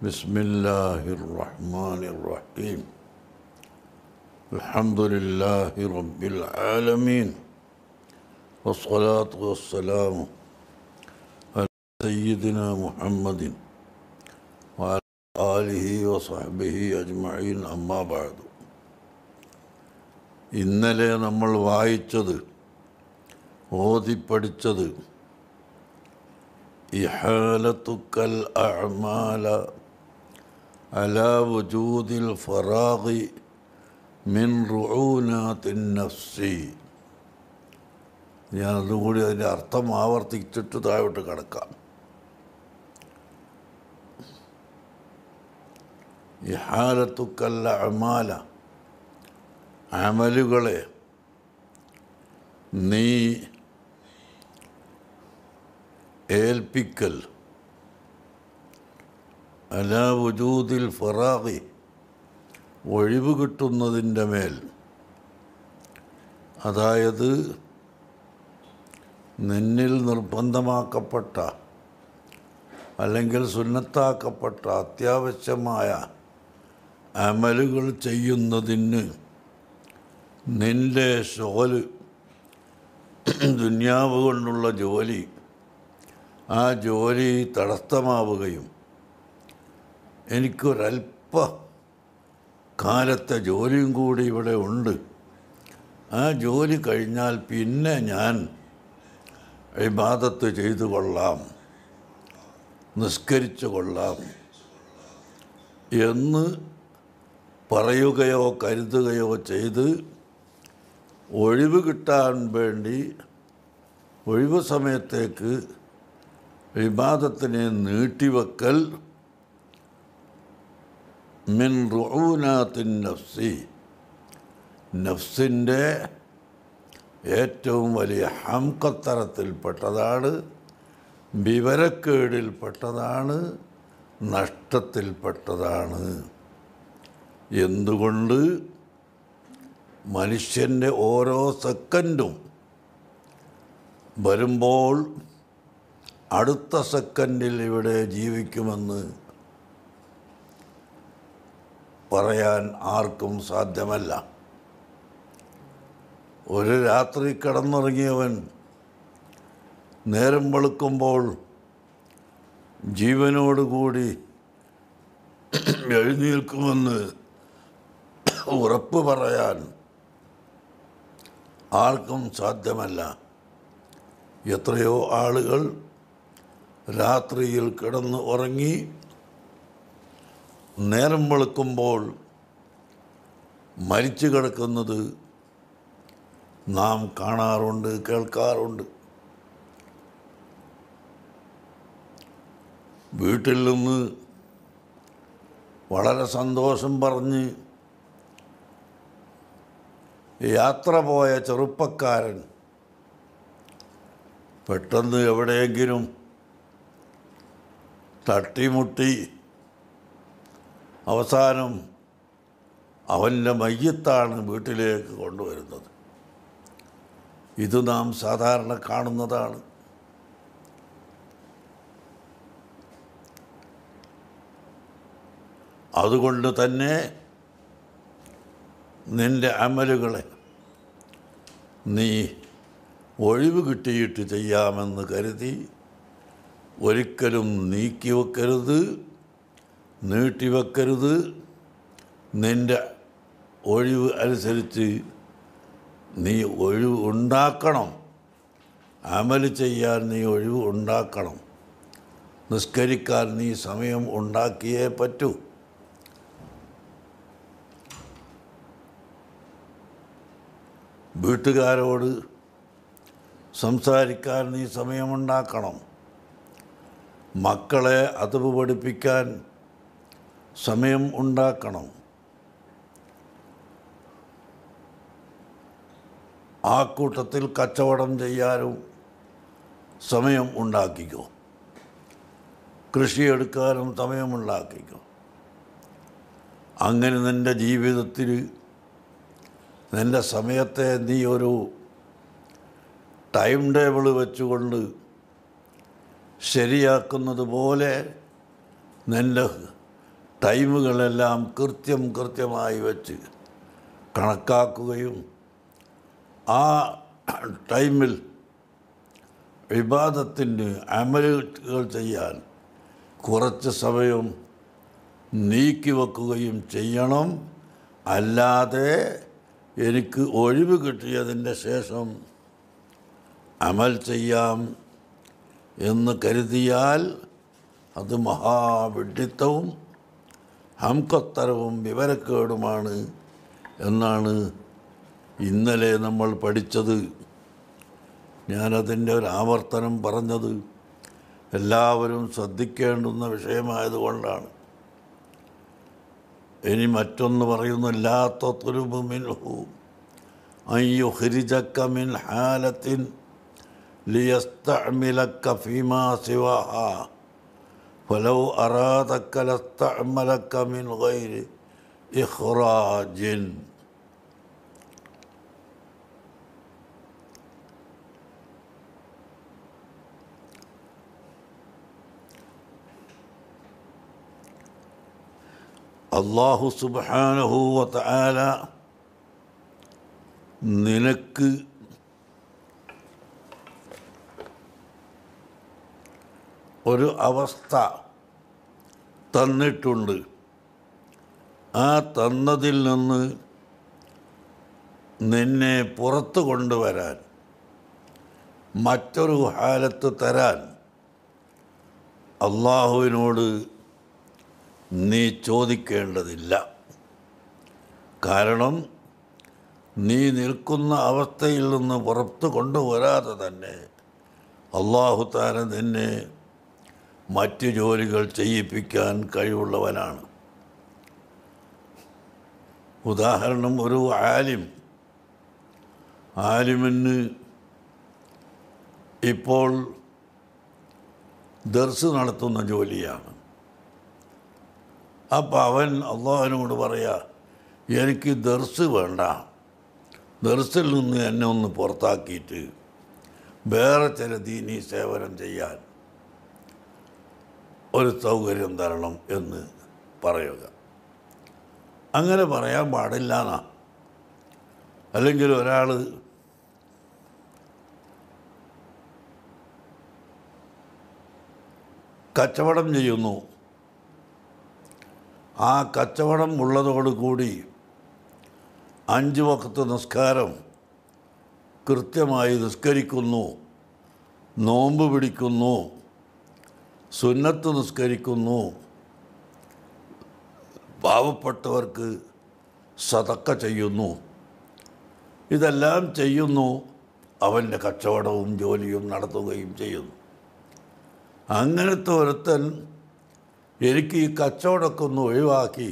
بسم الله الرحمن الرحيم الحمد لله رب العالمين والصلاة والسلام على سيدنا محمد وعلى آله وصحبه أجمعين أما بعد ഇന്നലെ നമ്മൾ വായിച്ചത് ഓതിപ്പടിച്ചത് ഇഹാലത്തുക്കൽ അഅമാല അലാ വജൂദിൽ ഫറാഖി മിൻ റുഊനാത്തിൻ നഫ്സി ഞാൻ അതുകൂടി അതിൻ്റെ അർത്ഥം ആവർത്തിച്ചിട്ട് താഴോട്ട് കിടക്കാം ഇഹാലത്തുക്കൽ അഅമാല അമലുകളെ നീ ഏൽപ്പിക്കൽ അലാ വജൂദിൽ ഫറാഖി ഒഴിവ് കിട്ടുന്നതിൻ്റെ മേൽ അതായത് നിന്നിൽ നിർബന്ധമാക്കപ്പെട്ട അല്ലെങ്കിൽ സുന്നത്താക്കപ്പെട്ട അത്യാവശ്യമായ അമലുകൾ ചെയ്യുന്നതിന് നിന്റെ ഷോല് ദുന്യാവ് കൊണ്ടുള്ള ജോലി ആ ജോലി തടസ്സമാവുകയും എനിക്കൊരല്പ കാലത്തെ ജോലിയും കൂടി ഇവിടെ ഉണ്ട് ആ ജോലി കഴിഞ്ഞാൽ പിന്നെ ഞാൻ ഇബാദത്ത് ചെയ്തു കൊള്ളാം നിസ്കരിച്ചു കൊള്ളാം എന്ന് പറയുകയോ കരുതുകയോ ചെയ്ത് ഒഴിവ് കിട്ടാൻ വേണ്ടി ഒഴിവ് സമയത്തേക്ക് വിവാദത്തിനെ നീട്ടിവെക്കൽ മിൻ റുഊനാത്തിൻ നഫ്സി നഫ്സിൻ്റെ ഏറ്റവും വലിയ ഹംകത്തരത്തിൽപ്പെട്ടതാണ് വിവരക്കേടിൽപ്പെട്ടതാണ് നഷ്ടത്തിൽപ്പെട്ടതാണ് എന്തുകൊണ്ട് മനുഷ്യൻ്റെ ഓരോ സെക്കൻഡും വരുമ്പോൾ അടുത്ത സെക്കൻഡിൽ ഇവിടെ ജീവിക്കുമെന്ന് പറയാൻ ആർക്കും സാധ്യമല്ല ഒരു രാത്രി കിടന്നുറങ്ങിയവൻ നേരം വെളുക്കുമ്പോൾ ജീവനോടുകൂടി എഴുന്നേൽക്കുമെന്ന് ഉറപ്പ് പറയാൻ ആർക്കും സാധ്യമല്ല എത്രയോ ആളുകൾ രാത്രിയിൽ കിടന്ന് ഉറങ്ങി നേരം വെളുക്കുമ്പോൾ മരിച്ചു കിടക്കുന്നത് നാം കാണാറുണ്ട് കേൾക്കാറുണ്ട് വീട്ടിൽ നിന്ന് വളരെ സന്തോഷം പറഞ്ഞ് യാത്ര പോയ ചെറുപ്പക്കാരൻ പെട്ടെന്ന് എവിടെയെങ്കിലും തട്ടിമുട്ടി അവസാനം അവൻ്റെ മയ്യത്താണ് വീട്ടിലേക്ക് കൊണ്ടുവരുന്നത് ഇത് നാം സാധാരണ കാണുന്നതാണ് അതുകൊണ്ട് തന്നെ നിൻ്റെ അമലുകളെ നീ ഒഴിവ് കിട്ടിയിട്ട് ചെയ്യാമെന്ന് കരുതി ഒരിക്കലും നീക്കി വെക്കരുത് നീട്ടിവെക്കരുത് നിൻ്റെ ഒഴിവ് അനുസരിച്ച് നീ ഒഴിവ് ഉണ്ടാക്കണം അമൽ ചെയ്യാൻ നീ ഒഴിവ് ഉണ്ടാക്കണം നിസ്കരിക്കാൻ നീ സമയം ഉണ്ടാക്കിയേ പറ്റൂ വീട്ടുകാരോട് സംസാരിക്കാൻ നീ സമയമുണ്ടാക്കണം മക്കളെ അതവ് പഠിപ്പിക്കാൻ സമയം ഉണ്ടാക്കണം ആ കൂട്ടത്തിൽ കച്ചവടം ചെയ്യാനും സമയം ഉണ്ടാക്കിക്കോ കൃഷിയെടുക്കാനും സമയമുണ്ടാക്കിക്കോ അങ്ങനെ നിൻ്റെ ജീവിതത്തിൽ നിൻ്റെ സമയത്തെ നീ ഒരു ടൈം ടേബിൾ വെച്ചുകൊണ്ട് ശരിയാക്കുന്നത് പോലെ നിൻ്റെ ടൈമുകളെല്ലാം കൃത്യം കൃത്യമായി വെച്ച് കണക്കാക്കുകയും ആ ടൈമിൽ വിവാദത്തിന് അമലുകൾ ചെയ്യാൻ കുറച്ച് സമയം നീക്കി വെക്കുകയും ചെയ്യണം അല്ലാതെ എനിക്ക് ഒഴിവ് കിട്ടിയതിൻ്റെ ശേഷം അമൽ ചെയ്യാം എന്ന് കരുതിയാൽ അത് മഹാവിഡിത്തവും ഹംകത്തരവും വിവരക്കേടുമാണ് എന്നാണ് ഇന്നലെ നമ്മൾ പഠിച്ചത് ഞാനതിൻ്റെ ഒരു ആവർത്തനം പറഞ്ഞത് എല്ലാവരും ശ്രദ്ധിക്കേണ്ടുന്ന വിഷയമായതുകൊണ്ടാണ് ഇനി മറ്റൊന്ന് പറയുന്നു ലാത്തുരുബ് മിൻഹു അയ്യുഹരിജക്ക മിൻ ഹാലത്തിൻ ലിയസ്തഅമിലക്ക ഫീമാ സിവാഹ ഫലൗ അറാദക്ക ലസ്തഅമലക്ക മിൻ ഗൈരി ഇഖ്റാജിൻ അള്ളാഹു സുബ്ഹാനഹു വതആല നിനക്ക് ഒരു അവസ്ഥ തന്നിട്ടുണ്ട് ആ തന്നതിൽ നിന്ന് നിന്നെ പുറത്തു കൊണ്ടുവരാൻ മറ്റൊരു ഹാലത്ത് തരാൻ അള്ളാഹുവിനോട് നീ ചോദിക്കേണ്ടതില്ല കാരണം നീ നിൽക്കുന്ന അവസ്ഥയിൽ നിന്ന് പുറത്തു കൊണ്ടുവരാതെ തന്നെ അള്ളാഹു താര നിന്നെ മറ്റ് ജോലികൾ ചെയ്യിപ്പിക്കാൻ കഴിവുള്ളവനാണ് ഉദാഹരണം ഒരു ആലിം ആലിമിന് ഇപ്പോൾ ദർസ് നടത്തുന്ന ജോലിയാണ് അപ്പം അവൻ അള്ളാഹുവിനോട് പറയാ എനിക്ക് ദർസ് വേണ്ട ദർസിൽ നിന്ന് എന്നെ ഒന്ന് പുറത്താക്കിയിട്ട് വേറെ ചില ദീനീ സേവനം ചെയ്യാൻ ഒരു സൗകര്യം തരണം എന്ന് പറയുക അങ്ങനെ പറയാൻ പാടില്ല എന്നാ അല്ലെങ്കിൽ ഒരാൾ കച്ചവടം ചെയ്യുന്നു ആ കച്ചവടം ഉള്ളതോടുകൂടി അഞ്ച് വക്കത്ത് നിസ്കാരം കൃത്യമായി നിസ്കരിക്കുന്നു നോമ്പ് പിടിക്കുന്നു സുന്നത്ത് നിസ്കരിക്കുന്നു പാവപ്പെട്ടവർക്ക് സതക്ക ചെയ്യുന്നു ഇതെല്ലാം ചെയ്യുന്നു അവൻ്റെ കച്ചവടവും ജോലിയും നടത്തുകയും ചെയ്യുന്നു അങ്ങനത്തെ ഒരുത്തൻ എനിക്ക് ഈ കച്ചവടമൊക്കെ ഒന്ന് ഒഴിവാക്കി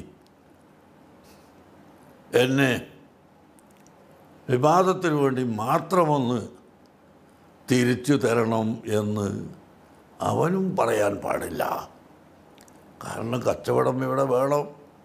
എന്നെ വിവാദത്തിന് വേണ്ടി മാത്രമൊന്ന് തിരിച്ചു തരണം എന്ന് അവനും പറയാൻ പാടില്ല കാരണം കച്ചവടം ഇവിടെ വേണം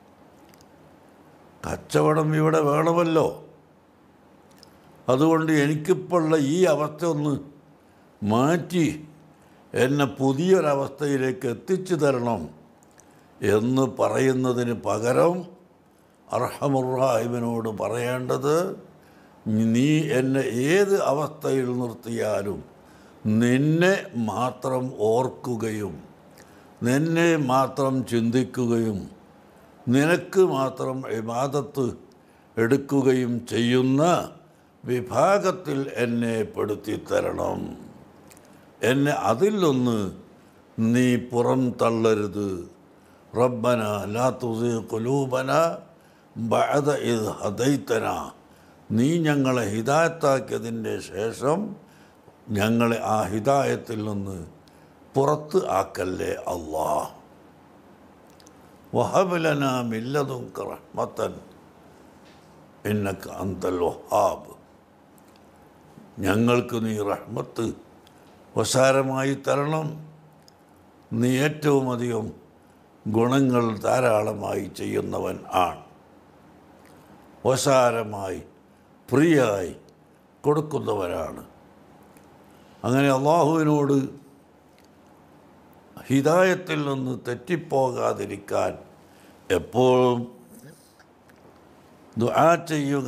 കച്ചവടം ഇവിടെ വേണമല്ലോ അതുകൊണ്ട് എനിക്കിപ്പോഴുള്ള ഈ അവസ്ഥ ഒന്ന് മാറ്റി എന്നെ പുതിയൊരവസ്ഥയിലേക്ക് എത്തിച്ചു തരണം എന്ന് പറയുന്നതിന് പകരം അർഹമുറാഹിമിനോട് പറയേണ്ടത് നീ എന്നെ ഏത് അവസ്ഥയിൽ നിർത്തിയാലും നിന്നെ മാത്രം ഓർക്കുകയും നിന്നെ മാത്രം ചിന്തിക്കുകയും നിനക്ക് മാത്രം ഇബാദത്ത് എടുക്കുകയും ചെയ്യുന്ന വിഭാഗത്തിൽ എന്നെ പെടുത്തി തരണം എന്നെ അതിലൊന്ന് നീ പുറം തള്ളരുത് റബ്ബന ലാ തുസി കുലൂബന ബഅദ ഇത് ഹദൈത്തന നീ ഞങ്ങളെ ഹിദായത്താക്കിയതിൻ്റെ ശേഷം ഞങ്ങളെ ആ ഹിദായത്തിൽ നിന്ന് പുറത്ത് ആക്കല്ലേ അള്ളാ വഹബലന മില്ലതും റഹ്മത്തൻ ഇന്നക്ക് അന്തൽ വഹാബ് ഞങ്ങൾക്ക് നീ റഹ്മത്ത് വസാരമായി തരണം നീ ഏറ്റവും അധികം ഗുണങ്ങൾ ധാരാളമായി ചെയ്യുന്നവൻ ആണ് വസാരമായി ഫ്രീയായി കൊടുക്കുന്നവരാണ് അങ്ങനെ അള്ളാഹുവിനോട് ഹിദായത്തിൽ നിന്ന് തെറ്റിപ്പോകാതിരിക്കാൻ എപ്പോഴും ദുആ ചെയ്യുക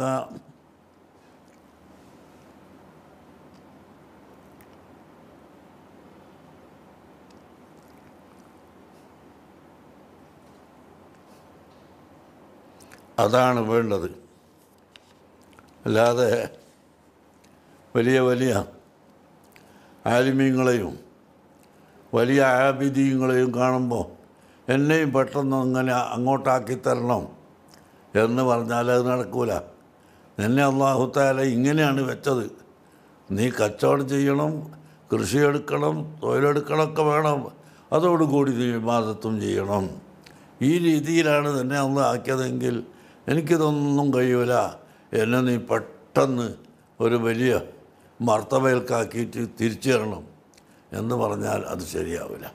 അതാണ് വേണ്ടത് അല്ലാതെ വലിയ വലിയ ആലിമ്യങ്ങളെയും വലിയ ആബിദീങ്ങളെയും കാണുമ്പോൾ എന്നെയും പെട്ടെന്ന് അങ്ങനെ അങ്ങോട്ടാക്കി തരണം എന്ന് പറഞ്ഞാൽ അത് നടക്കൂല എന്നെ അള്ളാഹുത്താല ഇങ്ങനെയാണ് വെച്ചത് നീ കച്ചവടം ചെയ്യണം കൃഷിയെടുക്കണം തൊഴിലെടുക്കണമൊക്കെ വേണം അതോടുകൂടി നീ വിവാദത്വം ചെയ്യണം ഈ രീതിയിലാണ് തന്നെ അന്ന് ആക്കിയതെങ്കിൽ എനിക്കിതൊന്നും കഴിയൂല എന്നെ നീ പെട്ടെന്ന് ഒരു വലിയ മർത്തബയിൽക്കാക്കിയിട്ട് തിരിച്ചു തരണം എന്ന് പറഞ്ഞാൽ അത് ശരിയാവില്ല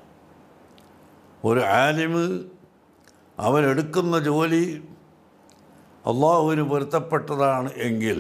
ഒരു ആലിമ് അവനെടുക്കുന്ന ജോലി അള്ളാഹുവിന് പൊരുത്തപ്പെട്ടതാണ് എങ്കിൽ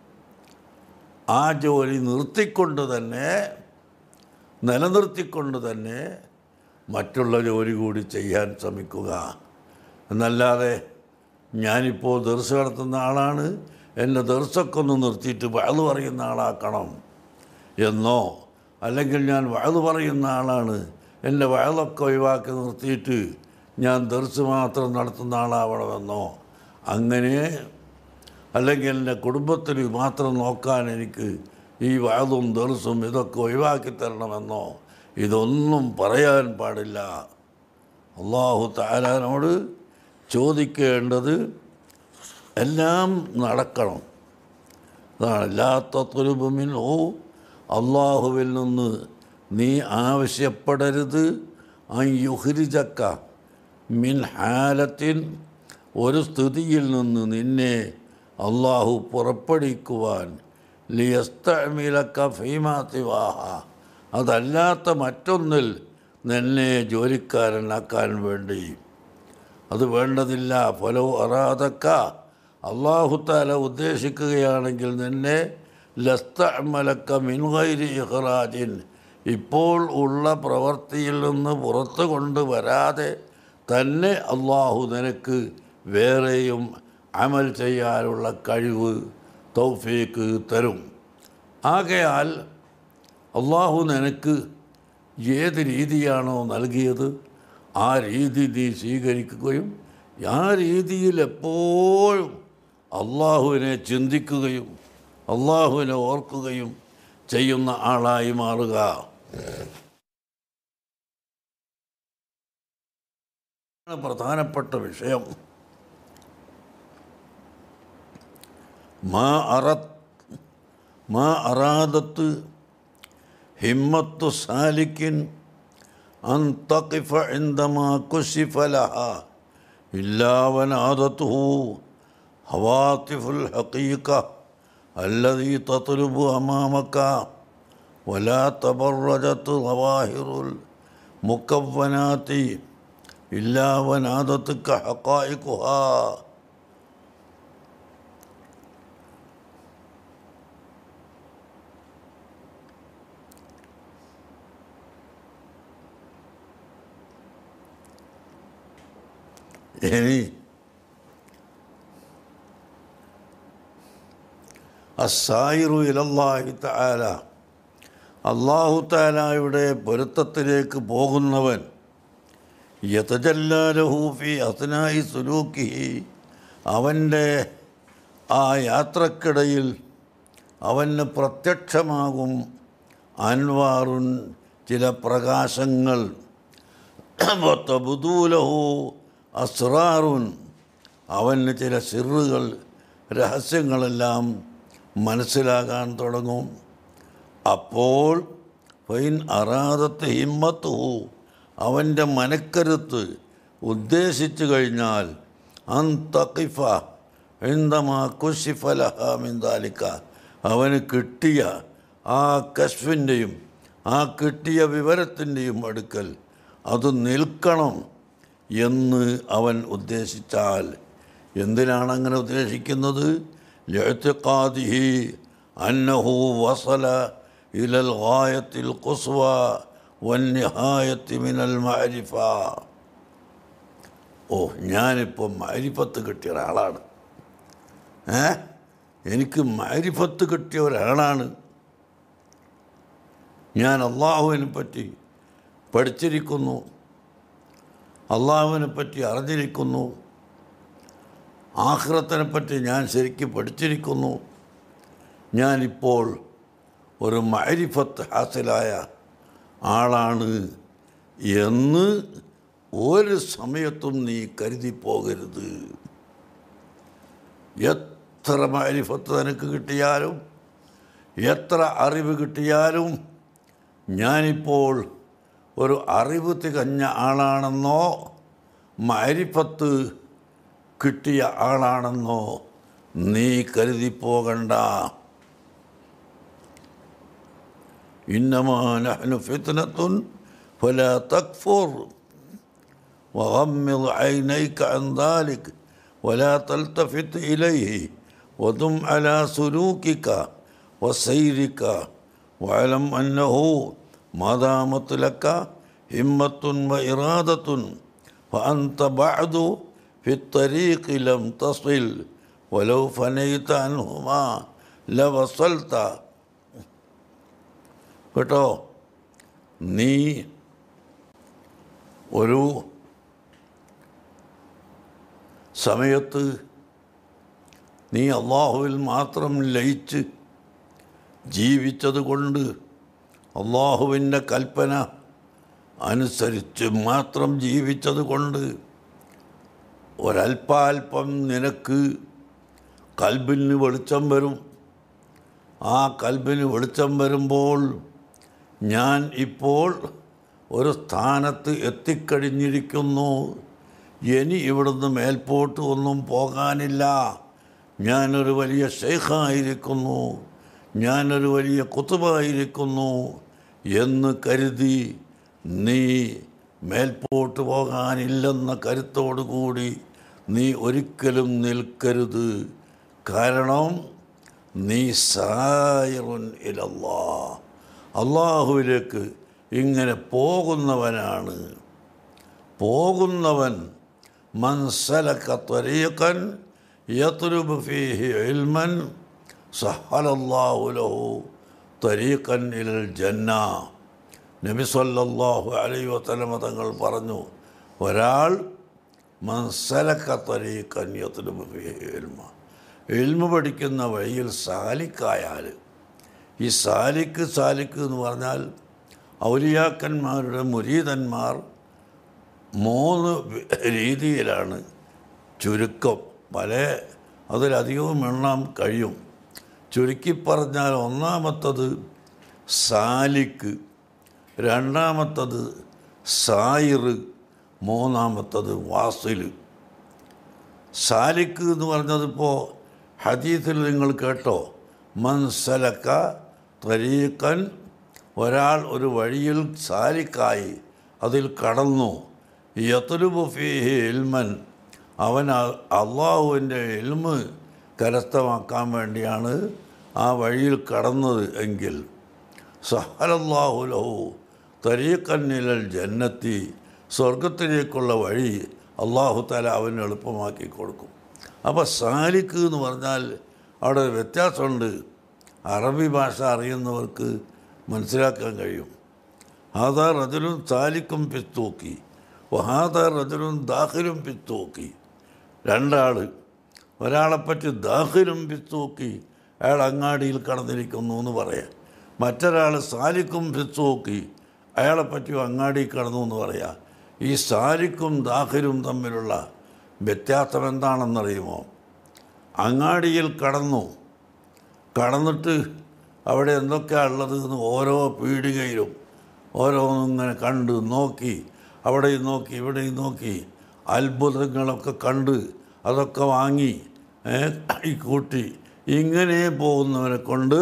ആ ജോലി നിർത്തിക്കൊണ്ട് തന്നെ നിലനിർത്തിക്കൊണ്ട് തന്നെ മറ്റുള്ള ജോലി കൂടി ചെയ്യാൻ ശ്രമിക്കുക എന്നല്ലാതെ ഞാനിപ്പോൾ ദർസ് നടത്തുന്ന ആളാണ് എൻ്റെ ദർസൊക്കെ ഒന്ന് നിർത്തിയിട്ട് വയത് പറയുന്ന ആളാക്കണം എന്നോ അല്ലെങ്കിൽ ഞാൻ വയത് പറയുന്ന ആളാണ് എൻ്റെ വയലൊക്കെ ഒഴിവാക്കി നിർത്തിയിട്ട് ഞാൻ ദർസ് മാത്രം നടത്തുന്ന ആളാവണമെന്നോ അങ്ങനെ അല്ലെങ്കിൽ എൻ്റെ കുടുംബത്തിൽ മാത്രം നോക്കാൻ എനിക്ക് ഈ വയതും ദർസും ഇതൊക്കെ ഒഴിവാക്കി തരണമെന്നോ ഇതൊന്നും പറയാൻ പാടില്ല അള്ളാഹു താലാനോട് ചോദിക്കേണ്ടത് എല്ലാം നടക്കണം അതാണ് ലാത്തുലുബുമിൻ ഓ അള്ളാഹുവിൽ നിന്ന് നീ ആവശ്യപ്പെടരുത് യുഹരിജക്ക മിൻ ഹാലത്തിൻ ഒരു സ്ഥിതിയിൽ നിന്ന് നിന്നെ അള്ളാഹു പുറപ്പെടുവിക്കുവാൻ ലിയസ്തമിലക്ക ഫീമാതിവാഹ അതല്ലാത്ത മറ്റൊന്നിൽ നിന്നെ ജോലിക്കാരനാക്കാൻ വേണ്ടി അത് വേണ്ടതില്ല ഫലോ അറാതക്ക അള്ളാഹുത്താല ഉദ്ദേശിക്കുകയാണെങ്കിൽ നിന്നെ ലസ്തമലക്ക മിൻഹൈരി ഇഹ്റാജിൻ ഇപ്പോൾ ഉള്ള പ്രവൃത്തിയിൽ നിന്ന് പുറത്തു കൊണ്ടുവരാതെ തന്നെ അള്ളാഹു നിനക്ക് വേറെയും അമൽ ചെയ്യാനുള്ള കഴിവ് തൗഫീക്ക് തരും ആകയാൽ അള്ളാഹു നിനക്ക് ഏത് രീതിയാണോ നൽകിയത് ആ രീതി നീ സ്വീകരിക്കുകയും ആ രീതിയിൽ എപ്പോഴും അള്ളാഹുവിനെ ചിന്തിക്കുകയും അള്ളാഹുവിനെ ഓർക്കുകയും ചെയ്യുന്ന ആളായി മാറുക പ്രധാനപ്പെട്ട വിഷയം മാ അറത്ത് മാ അറാദത്ത് ഹിമ്മത്തു സാലിക്കിൻ أن تقف عندما كشف لها إلا ونادته هواتف الحقيقة الذي تطلب أمامك ولا تبرجت ظواهر المكونات إلا ونادتك حقائقها ഇനി അസായിറു ഇലല്ലാഹി തആല അള്ളാഹു താലായുടെ പൊരുത്തത്തിലേക്ക് പോകുന്നവൻ യതജല്ലാലഹൂഫി അസ്നായി സുലൂക്കിഹി അവൻ്റെ ആ യാത്രക്കിടയിൽ അവന് പ്രത്യക്ഷമാകും അൻവാറുൻ ചില പ്രകാശങ്ങൾ വത്തബുദൂലഹു അസ്രാറുൻ അവന് ചില സിറുകൾ രഹസ്യങ്ങളെല്ലാം മനസ്സിലാകാൻ തുടങ്ങും അപ്പോൾ ഫൈൻ അറാദത്ത് ഹിമ്മത്തു അവൻ്റെ മനക്കരുത്ത് ഉദ്ദേശിച്ചു കഴിഞ്ഞാൽ അൻ തക്കിഫ എന്തമാ കുശിഫലഹാമിന്താലിക്ക അവന് കിട്ടിയ ആ കശ്വിൻ്റെയും ആ കിട്ടിയ വിവരത്തിൻ്റെയും അടുക്കൽ അത് നിൽക്കണം എന്ന് അവൻ ഉദ്ദേശിച്ചാൽ എന്തിനാണ് അങ്ങനെ ഉദ്ദേശിക്കുന്നത് ലഴത്തിക്കാദിഹി അന്നഹു വസല ഇലൽ ഗായത്തിൽ കുസ്വ വന്യഹായത്തി മിനൽ മാരിഫ ഓ ഞാനിപ്പോൾ മാരിഫത്ത് കിട്ടിയ ഒരാളാണ് ഏ എനിക്ക് മാരിഫത്ത് കിട്ടിയ ഒരാളാണ് ഞാൻ അള്ളാഹുവിനെ പറ്റി പഠിച്ചിരിക്കുന്നു അള്ളാഹുവിനെ പറ്റി അറിഞ്ഞിരിക്കുന്നു ആഹ്റത്തിനെ പറ്റി ഞാൻ ശരിക്കും പഠിച്ചിരിക്കുന്നു ഞാനിപ്പോൾ ഒരു മാരിഫത്ത് ഹാസിലായ ആളാണ് എന്ന് ഒരു സമയത്തും നീ കരുതി പോകരുത് എത്ര മാരിഫത്ത് നിനക്ക് കിട്ടിയാലും എത്ര അറിവ് കിട്ടിയാലും ഞാനിപ്പോൾ ഒരു അറിവ് തികഞ്ഞ ആളാണെന്നോ മാരിഫത്ത് കിട്ടിയ ആളാണെന്നോ നീ കരുതി പോകണ്ട ഇന്നമാ നഹ്നു ഫിത്നത്തുൻ ഫലാ തക്ഫുർ وغمض عينيك عن ذلك ولا تلتفت إليه ودم على سلوكك وسيرك واعلم أنه ما دامت لك همة وإرادة فأنت بعد في الطريق لم تصل ولو فنيت عنهما لوصلت കേട്ടോ നീ ഒരു സമയത്ത് നീ അള്ളാഹുവിൽ മാത്രം ലയിച്ച് ജീവിച്ചത് കൊണ്ട് അള്ളാഹുവിൻ്റെ കൽപ്പന അനുസരിച്ച് മാത്രം ജീവിച്ചത് കൊണ്ട് ഒരല്പാൽപ്പം നിനക്ക് കൽബിന് വെളിച്ചം വരും ആ കൽബിന് വെളിച്ചം വരുമ്പോൾ ഞാൻ ഇപ്പോൾ ഒരു സ്ഥാനത്ത് എത്തിക്കഴിഞ്ഞിരിക്കുന്നു ഇനി ഇവിടുന്ന് മേൽപോട്ട് ഒന്നും പോകാനില്ല ഞാനൊരു വലിയ ഷെയ്ഖായിരിക്കുന്നു ഞാനൊരു വലിയ കുത്തുബായിരിക്കുന്നു എന്ന് കരുതി നീ മേൽപോട്ട് പോകാനില്ലെന്ന കരുത്തോടു കൂടി നീ ഒരിക്കലും നിൽക്കരുത് കാരണം നീ സായറുൻ ഇലല്ലാ അള്ളാഹുവിലേക്ക് ഇങ്ങനെ പോകുന്നവനാണ് പോകുന്നവൻ മൻസലക്ക ത്വരീഖൻ യത്ലുബ് ഫീഹി ഇൽമൻ സഹലല്ലാഹു ലഹു ത്വരീഖൻ ഇലൽ ജന്ന നബി സല്ലല്ലാഹു അലൈഹി വസല്ലമ തങ്ങൾ പറഞ്ഞു ഒരാൾ മൻസലക്ക ത്വരീഖൻ യത്ലുബ് ഫീഹി ഇൽമ ഇൽമ പഠിക്കുന്ന വഴിയിൽ സാലിക്കായാൽ ഈ സാലിക്ക് സാലിക്ക് എന്ന് പറഞ്ഞാൽ ഔലിയാക്കന്മാരുടെ മുരീതന്മാർ മൂന്ന് രീതിയിലാണ് ചുരുക്കം പല അതിലധികവും എണ്ണാൻ കഴിയും ചുരുക്കി പറഞ്ഞാൽ ഒന്നാമത്തത് സാലിക്ക് രണ്ടാമത്തത് സായിറ് മൂന്നാമത്തത് വാസിൽ സാലിക്ക് എന്ന് പറഞ്ഞതിപ്പോൾ ഹദീസിൽ നിങ്ങൾ കേട്ടോ മൻസലക്ക ത്വരീക്കൻ ഒരാൾ ഒരു വഴിയിൽ സാലിക്കായി അതിൽ കടന്നു യത്തുലുബു ഫീഹി ഇൽമൻ അവൻ അള്ളാഹുവിൻ്റെ ഇൽമ് കരസ്ഥമാക്കാൻ വേണ്ടിയാണ് ആ വഴിയിൽ കടന്നത് എങ്കിൽ സഹലല്ലാഹു ലഹു തരീക്കന്നിലൽ ജന്നത്തി സ്വർഗത്തിലേക്കുള്ള വഴി അള്ളാഹു താല അവന് എളുപ്പമാക്കി കൊടുക്കും അപ്പോൾ സാലിക്ക് എന്ന് പറഞ്ഞാൽ അവിടെ ഒരു വ്യത്യാസമുണ്ട് അറബി ഭാഷ അറിയുന്നവർക്ക് മനസ്സിലാക്കാൻ കഴിയും ഹാദാ റജുലും സാലിക്കും പിസ്തൂക്കി വഹാദാ റജുലും ദാഖിലും പിസ്തൂക്കി രണ്ടാൾ ഒരാളെപ്പറ്റി ദാഖിലും പിസ്തൂക്കി അയാൾ അങ്ങാടിയിൽ കടന്നിരിക്കുന്നു എന്ന് പറയാം മറ്റൊരാൾ സാലിക്കും പിസ്തൂക്കി അയാളെപ്പറ്റി അങ്ങാടി കടന്നു എന്ന് പറയാം ഈ സാലിക്കും ദാഖിലും തമ്മിലുള്ള വ്യത്യാസം എന്താണെന്നറിയുമോ അങ്ങാടിയിൽ കടന്നു കടന്നിട്ട് അവിടെ എന്തൊക്കെയാണ് ഉള്ളത് എന്ന് ഓരോ പീടികയിലും ഓരോന്നും ഇങ്ങനെ കണ്ട് നോക്കി അവിടെയും നോക്കി ഇവിടെയും നോക്കി അത്ഭുതങ്ങളൊക്കെ കണ്ട് അതൊക്കെ വാങ്ങി ഏ, ഈ കൂട്ടി ഇങ്ങനെ പോകുന്നവനെ കൊണ്ട്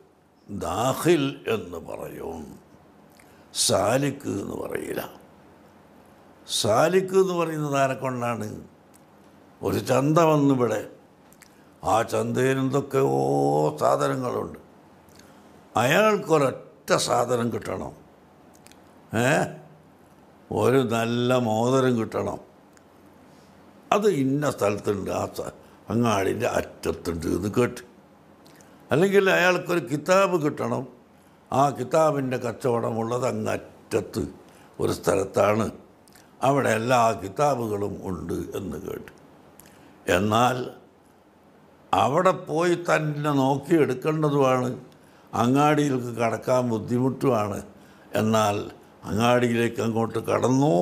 ദാഹിൽ എന്ന് പറയും സാലിക്ക് എന്ന് പറയില്ല സാലിക്ക് എന്ന് പറയുന്നത് ആരെ കൊണ്ടാണ് ഒരു ചന്ത വന്നിവിടെ ആ ചന്തയിൽ എന്തൊക്കെയോ സാധനങ്ങളുണ്ട് അയാൾക്കൊരൊറ്റ സാധനം കിട്ടണം ഏ ഒരു നല്ല മോതിരം കിട്ടണം അത് ഇന്ന സ്ഥലത്തുണ്ട് ആ സ്ഥ- അങ്ങാടിൻ്റെ അറ്റത്തുണ്ട് എന്ന് കേട്ട് അല്ലെങ്കിൽ അയാൾക്കൊരു കിതാബ് കിട്ടണം ആ കിതാബിൻ്റെ കച്ചവടമുള്ളത് അങ്ങ് അറ്റത്ത് ഒരു സ്ഥലത്താണ് അവിടെ എല്ലാ കിതാബുകളും ഉണ്ട് എന്ന് കേട്ടു എന്നാൽ അവിടെ പോയി തന്നെ നോക്കിയെടുക്കേണ്ടതുമാണ് അങ്ങാടിയിലേക്ക് കടക്കാൻ ബുദ്ധിമുട്ടുമാണ് എന്നാൽ അങ്ങാടിയിലേക്ക് അങ്ങോട്ട് കടന്നു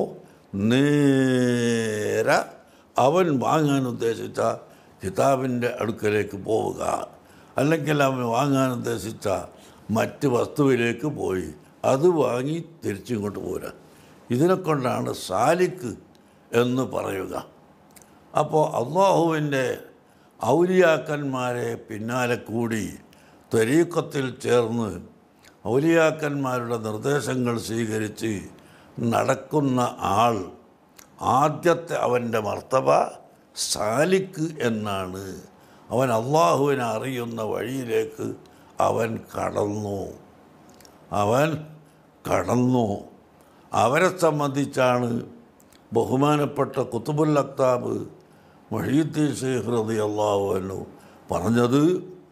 നേരെ അവൻ വാങ്ങാൻ ഉദ്ദേശിച്ച കിതാബിൻ്റെ അടുക്കലേക്ക് പോവുക അല്ലെങ്കിൽ അവൻ വാങ്ങാൻ ഉദ്ദേശിച്ച മറ്റ് വസ്തുവിലേക്ക് പോയി അത് വാങ്ങി തിരിച്ചിങ്ങോട്ട് പോരുക ഇതിനെ കൊണ്ടാണ് സാലിക്ക് എന്ന് പറയുക അപ്പോൾ അള്ളാഹുവിൻ്റെ ഔലിയാക്കന്മാരെ പിന്നാലെ കൂടി ത്വരീക്കത്തിൽ ചേർന്ന് ഔലിയാക്കന്മാരുടെ നിർദ്ദേശങ്ങൾ സ്വീകരിച്ച് നടക്കുന്ന ആൾ ആദ്യത്തെ അവൻ്റെ മർത്തബ സാലിക്ക് എന്നാണ് അവൻ അള്ളാഹുവിനെ അറിയുന്ന വഴിയിലേക്ക് അവൻ കടന്നു അവൻ കടന്നു അവരെ സംബന്ധിച്ചാണ് ബഹുമാനപ്പെട്ട കുത്തുബുൽ അക്താബ് മൊഹീദ്ദീൻ ഷെയ്ഖ് റതി അള്ളാഹുവിനു പറഞ്ഞത്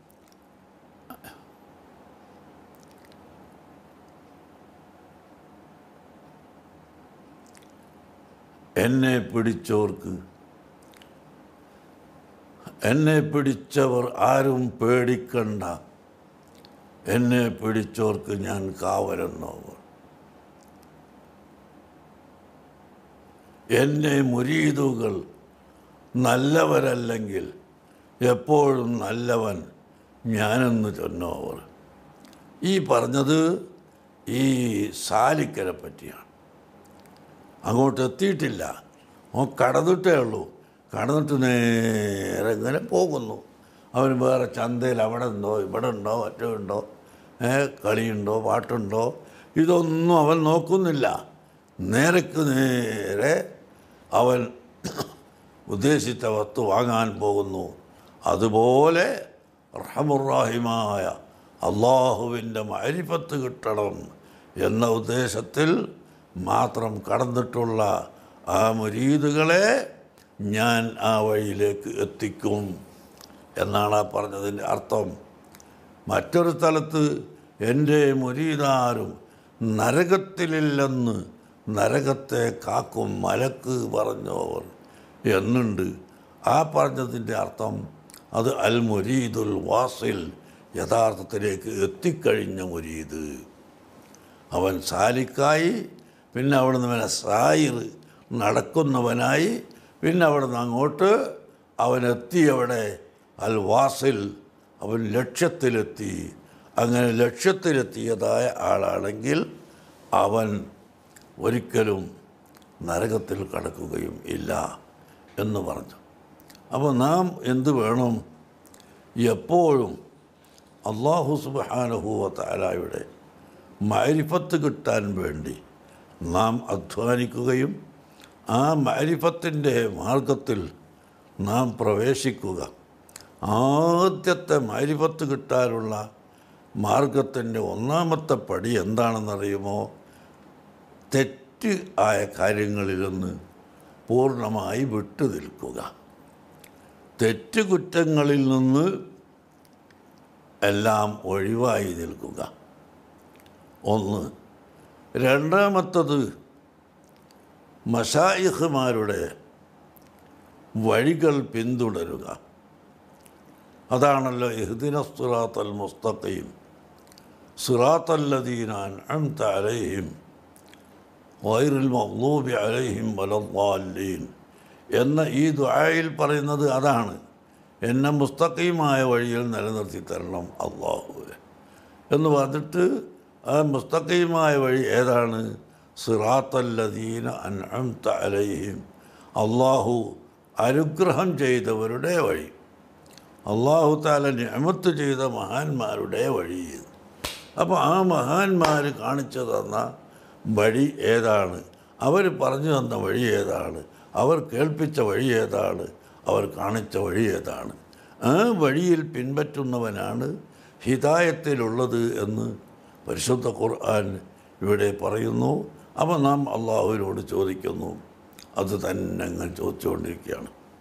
എന്നെ പിടിച്ചവർക്ക് എന്നെ പിടിച്ചവർ ആരും പേടിക്കണ്ട എന്നെ പിടിച്ചവർക്ക് ഞാൻ കാവലെന്നവർ എൻ്റെ മുരീതുകൾ നല്ലവരല്ലെങ്കിൽ എപ്പോഴും നല്ലവൻ ഞാനെന്ന് ചൊന്നവർ ഈ പറഞ്ഞത് ഈ സാലിക്കരെ പറ്റിയാണ് അങ്ങോട്ട് എത്തിയിട്ടില്ല അവൻ കടന്നിട്ടേ ഉള്ളൂ കടന്നിട്ട് നേരെ ഇങ്ങനെ പോകുന്നു അവൻ വേറെ ചന്തയിൽ അവിടെ ഉണ്ടോ ഇവിടെ ഉണ്ടോ മറ്റോ ഉണ്ടോ ഏ കളിയുണ്ടോ പാട്ടുണ്ടോ ഇതൊന്നും അവൻ നോക്കുന്നില്ല നേരക്ക് നേരെ അവൻ ഉദ്ദേശിച്ച വസ്തു വാങ്ങാൻ പോകുന്നു അതുപോലെ റഹമുറാഹിമായ അള്ളാഹുവിൻ്റെ മാരിഫത്ത് കിട്ടണം എന്ന ഉദ്ദേശത്തിൽ മാത്രം കടന്നിട്ടുള്ള ആ മുരീദുകളെ ഞാൻ ആ വഴിയിലേക്ക് എത്തിക്കും എന്നാണ് ആ പറഞ്ഞതിൻ്റെ അർത്ഥം മറ്റൊരു സ്ഥലത്ത് എൻ്റെ മുരീദാരും നരകത്തിലില്ലെന്ന് നരകത്തെ കാക്കും മലക്ക് പറഞ്ഞവർ എന്നുണ്ട് ആ പറഞ്ഞതിൻ്റെ അർത്ഥം അത് അൽ മുരീദുൽ വാസിൽ യഥാർത്ഥത്തിലേക്ക് എത്തിക്കഴിഞ്ഞ മുരീദ് അവൻ സാലിക്കായി പിന്നെ അവിടുന്ന് അവനെ സായിർ നടക്കുന്നവനായി പിന്നെ അവിടുന്ന് അങ്ങോട്ട് അവനെത്തി അവിടെ അൽ വാസിൽ അവൻ ലക്ഷ്യത്തിലെത്തി അങ്ങനെ ലക്ഷ്യത്തിലെത്തിയതായ ആളാണെങ്കിൽ അവൻ ഒരിക്കലും നരകത്തിൽ കടക്കുകയും ഇല്ല എന്ന് പറഞ്ഞു അപ്പോൾ നാം എന്ത് വേണം എപ്പോഴും അള്ളാഹു സുബാനഹുവ താലായുടെ മാരിഫത്ത് കിട്ടാൻ വേണ്ടി നാം അധ്വാനിക്കുകയും ആ മാരിഫത്തിൻ്റെ മാർഗത്തിൽ നാം പ്രവേശിക്കുക ആദ്യത്തെ മാരിഫത്ത് കിട്ടാനുള്ള മാർഗത്തിൻ്റെ ഒന്നാമത്തെ പടി എന്താണെന്നറിയുമോ തെറ്റ് ആയ കാര്യങ്ങളിൽ നിന്ന് പൂർണ്ണമായി വിട്ടു നിൽക്കുക തെറ്റ് കുറ്റങ്ങളിൽ നിന്ന് എല്ലാം ഒഴിവായി നിൽക്കുക ഒന്ന് രണ്ടാമത്തത് മഷായിഹുമാരുടെ വഴികൾ പിന്തുടരുക അതാണല്ലോ ഇഹ്ദിന സുറാത്തൽ മുസ്തഖീം സുറാത്തല്ലദീനാൻ അംത അലൈഹിം വൈറുൽ മഗ്ലൂബി അലൈഹിം വലദ്ദാലീൻ എന്ന ഈ ദുആയിൽ പറയുന്നത് അതാണ് എന്നെ മുസ്തഖീമായ വഴിയിൽ നിലനിർത്തി തരണം അള്ളാഹുവെ എന്ന് പറഞ്ഞിട്ട് ആ മുസ്തഖീമായ വഴി ഏതാണ് സിറാത്തല്ലദീന അൻഅംത അലൈഹിം അള്ളാഹു അനുഗ്രഹം ചെയ്തവരുടെ വഴി അള്ളാഹു താല നിയമത്ത് ചെയ്ത മഹാന്മാരുടെ വഴി അപ്പോൾ ആ മഹാന്മാർ കാണിച്ചു തന്ന വഴി ഏതാണ് അവർ പറഞ്ഞു തന്ന വഴി ഏതാണ് അവർ കേൾപ്പിച്ച വഴി ഏതാണ് അവർ കാണിച്ച വഴി ഏതാണ് ആ വഴിയിൽ പിൻപറ്റുന്നവനാണ് ഹിതായത്തിലുള്ളത് എന്ന് പരിശുദ്ധ ഖുർആൻ ഇവിടെ പറയുന്നു അപ്പോൾ നാം അള്ളാഹുവിനോട് ചോദിക്കുന്നു അത് തന്നെ അങ്ങ് ചോദിച്ചുകൊണ്ടിരിക്കുകയാണ്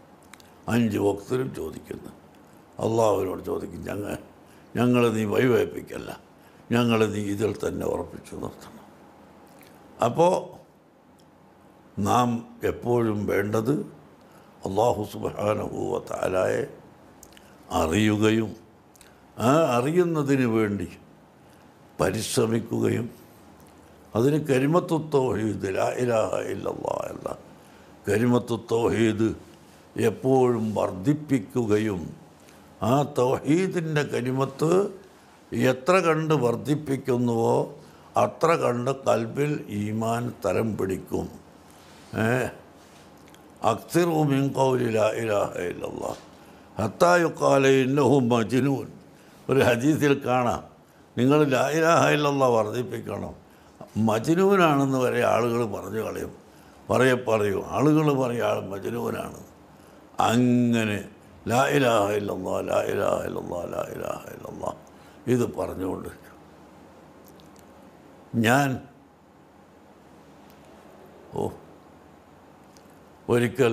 അഞ്ച് വക്തിലും ചോദിക്കുന്നു അള്ളാഹുവിനോട് ചോദിക്കും ഞങ്ങൾ ഞങ്ങൾ നീ വഴിവയ്പ്പിക്കല്ല ഞങ്ങൾ നീ ഇതിൽ തന്നെ ഉറപ്പിച്ചു നിർത്തണം അപ്പോൾ നാം എപ്പോഴും വേണ്ടത് അള്ളാഹു സുബാനഹൂവ താലായെ അറിയുകയും ആ അറിയുന്നതിന് വേണ്ടി പരിശ്രമിക്കുകയും അതിന് കരിമത്തു തൗഹീദ് ലാ ഇലാഹ ഇല്ലല്ലാ എന്ന കരിമത്തു തൗഹീദ് എപ്പോഴും വർദ്ധിപ്പിക്കുകയും ആ തൗഹീദിൻ്റെ കരിമത്ത് എത്ര കണ്ട് വർദ്ധിപ്പിക്കുന്നുവോ അത്ര കണ്ട് കൽബിൽ ഈമാൻ തരം പിടിക്കും ഏ അക്സിറു മിൻ ഖൗലി ലാ ഇലാഹ ഇല്ലല്ലാ ഹത്താ യുഖാല ഇന്നഹു മജ്നൂൻ ഒരു ഹദീസിൽ കാണാം നിങ്ങൾ ലാ ഇലാഹ ഇല്ലല്ലാ വർദ്ധിപ്പിക്കണം മജ്നൂനാണെന്ന് വരെ ആളുകൾ പറഞ്ഞു കളയും പറയെ പറയും ആളുകൾ പറയും ആൾ മജ്നൂനാണ് അങ്ങനെ ലാ ഇലാഹ ഇല്ലല്ലാ ലാ ഇലാഹ ഇല്ലല്ലാ ലാ ഇലാഹ ഇല്ലല്ലാ ഇത് പറഞ്ഞുകൊണ്ട് ഞാൻ ഓ ഒരിക്കൽ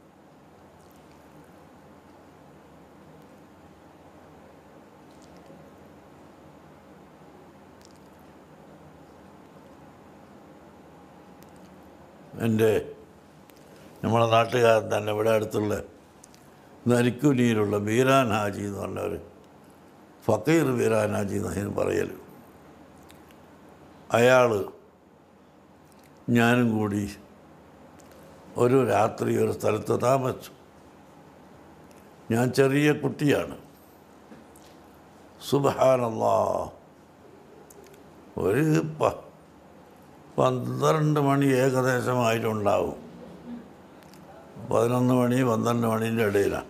എൻ്റെ നമ്മളെ നാട്ടുകാരൻ തന്നെ ഇവിടെ അടുത്തുള്ള നരിക്കുനിയിലുള്ള വീരാൻ ഹാജി എന്ന് പറഞ്ഞവർ ഫക്കീർ വീരാൻ ഹാജി എന്ന് അതിന് പറയൽ അയാൾ ഞാനും കൂടി ഒരു രാത്രി ഒരു സ്ഥലത്ത് താമസിച്ചു ഞാൻ ചെറിയ കുട്ടിയാണ് സുബഹാനല്ലാ ഒരു പ പന്ത്രണ്ട് മണി ഏകദേശമായിട്ടുണ്ടാവും പതിനൊന്ന് മണി പന്ത്രണ്ട് മണീൻ്റെ ഇടയിലാണ്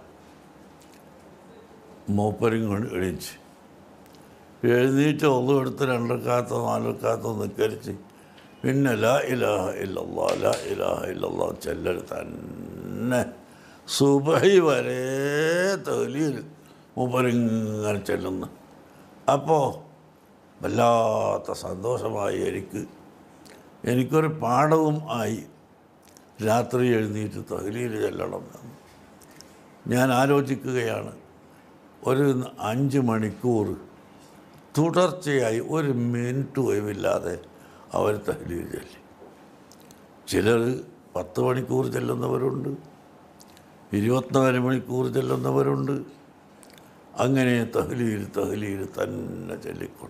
മൂപ്പരും കൊണ്ട് എണീച്ച് എഴുന്നേറ്റ് ഒന്നും എടുത്ത് രണ്ടരക്കാത്തോ നാലരക്കാത്തോ നിക്കരിച്ച് പിന്നെ ലാ ഇലാഹ ഇല്ലല്ലാ ലാ ഇലാഹ ഇല്ലല്ലാ ചെല്ലൽ തന്നെ സുബഹി വരെ തൊലിയിൽ മൂപ്പരിങ്ങനെ ചെല്ലുന്നു അപ്പോൾ വല്ലാത്ത സന്തോഷമായി എനിക്ക് എനിക്കൊരു പാഠവും ആയി രാത്രി എഴുന്നേറ്റ് തഹലിയിൽ ചെല്ലണം എന്ന് ഞാൻ ആലോചിക്കുകയാണ് ഒരു അഞ്ച് മണിക്കൂർ തുടർച്ചയായി ഒരു മിനിറ്റ് ഒഴിവില്ലാതെ അവർ തഹലിയിൽ ചെല്ലി ചിലർ പത്ത് മണിക്കൂർ ചെല്ലുന്നവരുണ്ട് ഇരുപത്തിനാല് മണിക്കൂർ ചെല്ലുന്നവരുണ്ട് അങ്ങനെ തഹലിയിൽ തഹലിയിൽ തന്നെ ചൊല്ലിക്കൊണ്ട്